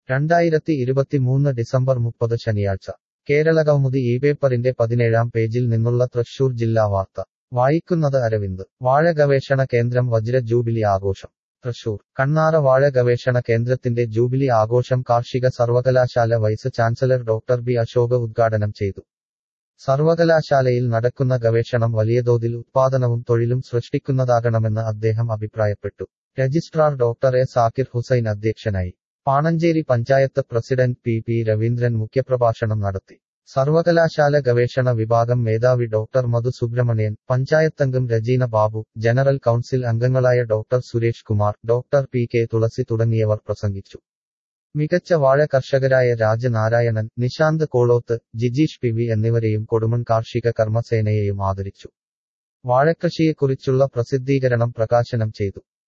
രണ്ടായിരത്തി ഇരുപത്തിമൂന്ന് ഡിസംബർ മുപ്പത് ശനിയാഴ്ച കേരളകൗമുദി ഈ പേപ്പറിന്റെ പതിനേഴാം പേജിൽ നിന്നുള്ള തൃശൂർ ജില്ലാ വാർത്ത വായിക്കുന്നത് അരവിന്ദ് വാഴ ഗവേഷണ കേന്ദ്രം വജ്ര ജൂബിലി ആഘോഷം തൃശൂർ കണ്ണാറ വാഴ ഗവേഷണ കേന്ദ്രത്തിന്റെ ജൂബിലി ആഘോഷം കാർഷിക സർവകലാശാല vice chancellor doctor B Ashok ഉദ്ഘാടനം ചെയ്തു സർവകലാശാലയിൽ നടക്കുന്ന ഗവേഷണം വലിയതോതിൽ ഉത്പാദനവും തൊഴിലും സൃഷ്ടിക്കുന്നതാകണമെന്ന് അദ്ദേഹം അഭിപ്രായപ്പെട്ടു registrar doctor A Zakir Hussain അധ്യക്ഷനായി Panancheri panchayat president P P Raveendran മുഖ്യപ്രഭാഷണം നടത്തി സർവകലാശാല ഗവേഷണ വിഭാഗം മേധാവി ഡോക്ടർ മധു സുബ്രഹ്മണ്യൻ പഞ്ചായത്തംഗം രജീന ബാബു ജനറൽ കൗൺസിൽ അംഗങ്ങളായ doctor Suresh Kumar doctor P K Thulasi തുടങ്ങിയവർ പ്രസംഗിച്ചു മികച്ച വാഴ കർഷകരായ രാജനാരായണൻ നിശാന്ത് കോളോത്ത് ജിജീഷ് പി വി എന്നിവരെയും കൊടുമൺ കാർഷിക കർമ്മസേനയെയും ആദരിച്ചു വാഴക്കൃഷിയെക്കുറിച്ചുള്ള പ്രസിദ്ധീകരണം പ്രകാശനം ചെയ്തു